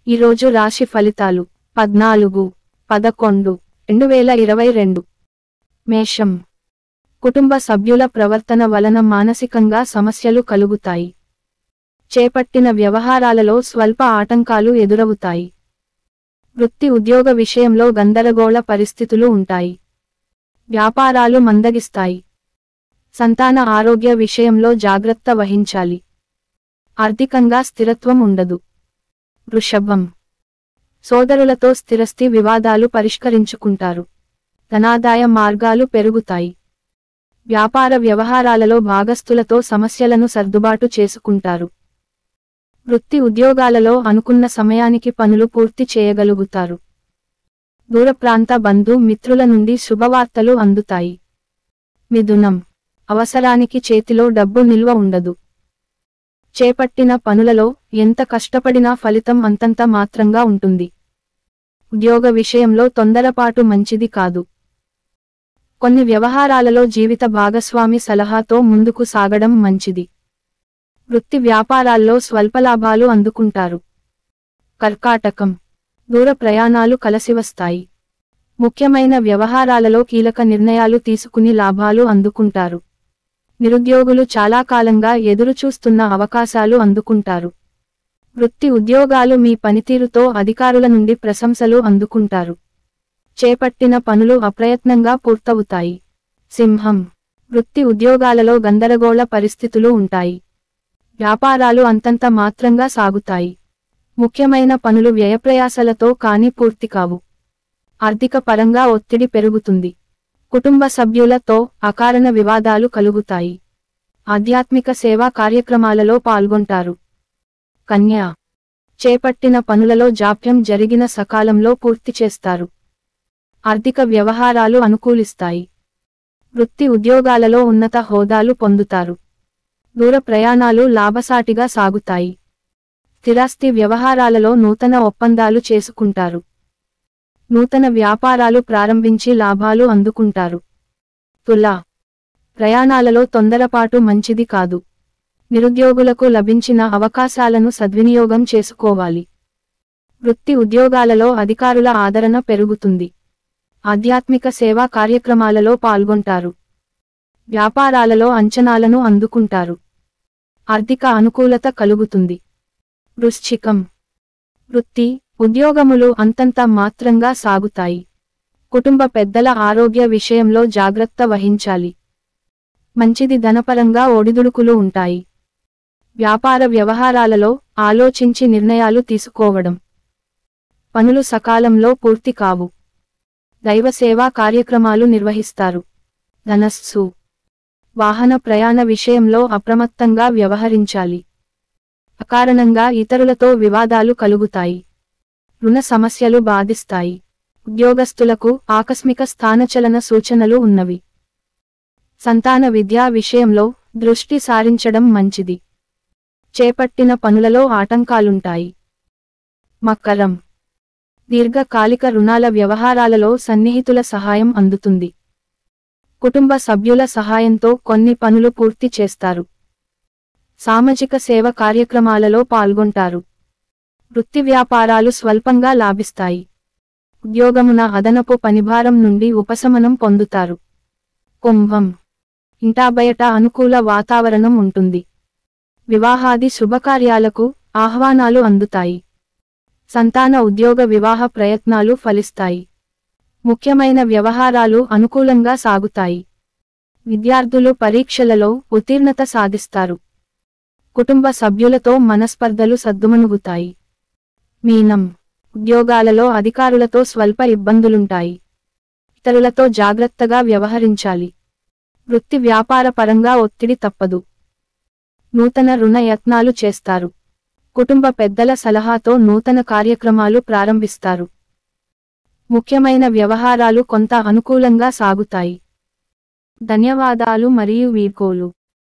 ఈరోజు రాశి ఫలితాలు పద్నాలుగు పదకొండు రెండు వేల ఇరవై రెండు మేషం కుటుంబ సభ్యుల ప్రవర్తన వలన మానసికంగా సమస్యలు కలుగుతాయి చేపట్టిన వ్యవహారాలలో స్వల్ప ఆటంకాలు ఎదురవుతాయి వృత్తి ఉద్యోగ విషయంలో గందరగోళ పరిస్థితులు ఉంటాయి వ్యాపారాలు మందగిస్తాయి సంతాన ఆరోగ్య విషయంలో జాగ్రత్త వహించాలి ఆర్థికంగా స్థిరత్వం ఉండదు వృషభం సోదరులతో స్థిరస్థి వివాదాలు పరిష్కరించుకుంటారు ధనాదాయ మార్గాలు పెరుగుతాయి వ్యాపార వ్యవహారాలలో భాగస్థులతో సమస్యలను సర్దుబాటు చేసుకుంటారు వృత్తి ఉద్యోగాలలో అనుకున్న సమయానికి పనులు పూర్తి చేయగలుగుతారు దూర ప్రాంత బంధు మిత్రుల నుండి శుభవార్తలు అందుతాయి మిథునం అవసరానికి చేతిలో డబ్బు నిల్వ ఉండదు చేపట్టిన పనులలో ఎంత కష్టపడినా ఫలితం అంతంత మాత్రంగా ఉంటుంది ఉద్యోగ విషయంలో తొందరపాటు మంచిది కాదు కొన్ని వ్యవహారాలలో జీవిత భాగస్వామి సలహాతో ముందుకు సాగడం మంచిది వృత్తి వ్యాపారాల్లో స్వల్పలాభాలు అందుకుంటారు కర్కాటకం దూర ప్రయాణాలు కలసివస్తాయి ముఖ్యమైన వ్యవహారాలలో కీలక నిర్ణయాలు తీసుకుని లాభాలు అందుకుంటారు నిరుద్యోగులు చాలా కాలంగా ఎదురుచూస్తున్న అవకాశాలు అందుకుంటారు వృత్తి ఉద్యోగాలు మీ పనితీరుతో అధికారుల నుండి ప్రశంసలు అందుకుంటారు చేపట్టిన పనులు అప్రయత్నంగా పూర్తవుతాయి సింహం వృత్తి ఉద్యోగాలలో గందరగోళ పరిస్థితులు ఉంటాయి వ్యాపారాలు అంతంత మాత్రంగా సాగుతాయి ముఖ్యమైన పనులు వ్యయప్రయాసలతో కాని పూర్తి కావు ఆర్థిక పరంగా ఒత్తిడి పెరుగుతుంది కుటుంబ సభ్యులతో అకారణ వివాదాలు కలుగుతాయి ఆధ్యాత్మిక సేవా కార్యక్రమాలలో పాల్గొంటారు కన్యా చేపట్టిన పనులలో జాప్యం జరిగిన సకాలంలో పూర్తి చేస్తారు ఆర్థిక వ్యవహారాలు అనుకూలిస్తాయి వృత్తి ఉద్యోగాలలో ఉన్నత హోదాలు పొందుతారు దూర ప్రయాణాలు లాభసాటిగా సాగుతాయి స్థిరాస్తి వ్యవహారాలలో నూతన ఒప్పందాలు చేసుకుంటారు నూతన వ్యాపారాలు ప్రారంభించి లాభాలు అందుకుంటారు తులా ప్రయాణాలలో తొందరపాటు మంచిది కాదు నిరుద్యోగులకు లభించిన అవకాశాలను సద్వినియోగం చేసుకోవాలి వృత్తి ఉద్యోగాలలో అధికారుల ఆదరణ పెరుగుతుంది ఆధ్యాత్మిక సేవా కార్యక్రమాలలో పాల్గొంటారు వ్యాపారాలలో అంచనాలను అందుకుంటారు ఆర్థిక అనుకూలత కలుగుతుంది వృశ్చికం వృత్తి ఉద్యోగములు అంతంత మాత్రంగా సాగుతాయి కుటుంబ పెద్దల ఆరోగ్య విషయంలో జాగ్రత్త వహించాలి మంచిది ధనపరంగా ఒడిదుడుకులు ఉంటాయి వ్యాపార వ్యవహారాలలో ఆలోచించి నిర్ణయాలు తీసుకోవడం పనులు సకాలంలో పూర్తి కావు దైవ సేవా కార్యక్రమాలు నిర్వహిస్తారు ధనస్సు వాహన ప్రయాణ విషయంలో అప్రమత్తంగా వ్యవహరించాలి అకారణంగా ఇతరులతో వివాదాలు కలుగుతాయి రుణ సమస్యలు బాధిస్తాయి ఉద్యోగస్తులకు ఆకస్మిక స్థానచలన సూచనలు ఉన్నవి సంతాన విద్యా విషయంలో దృష్టి సారించడం మంచిది చేపట్టిన పనులలో ఆటంకాలుంటాయి మకరం దీర్ఘకాలిక రుణాల వ్యవహారాలలో సన్నిహితుల సహాయం అందుతుంది కుటుంబ సభ్యుల సహాయంతో కొన్ని పనులు పూర్తి చేస్తారు సామాజిక సేవ కార్యక్రమాలలో పాల్గొంటారు వృత్తి వ్యాపారాలు స్వల్పంగా లాభిస్తాయి ఉద్యోగమున అదనపు పనిభారం నుండి ఉపశమనం పొందుతారు కుంభం ఇంటా బయట అనుకూల వాతావరణం ఉంటుంది వివాహాది శుభకార్యాలకు ఆహ్వానాలు అందుతాయి సంతాన ఉద్యోగ వివాహ ప్రయత్నాలు ఫలిస్తాయి ముఖ్యమైన వ్యవహారాలు అనుకూలంగా సాగుతాయి విద్యార్థులు పరీక్షలలో ఉత్తీర్ణత సాధిస్తారు కుటుంబ సభ్యులతో మనస్పర్ధలు సద్దుమణుగుతాయి మీనం ఉద్యోగాలలో అధికారులతో స్వల్ప ఇబ్బందులుంటాయి ఇతరులతో జాగ్రత్తగా వ్యవహరించాలి వృత్తి వ్యాపార పరంగా ఒత్తిడి తప్పదు నూతన రుణ యత్నాలు చేస్తారు కుటుంబ పెద్దల సలహాతో నూతన కార్యక్రమాలు ప్రారంభిస్తారు ముఖ్యమైన వ్యవహారాలు కొంత అనుకూలంగా సాగుతాయి ధన్యవాదాలు మరియు వీడ్కోలు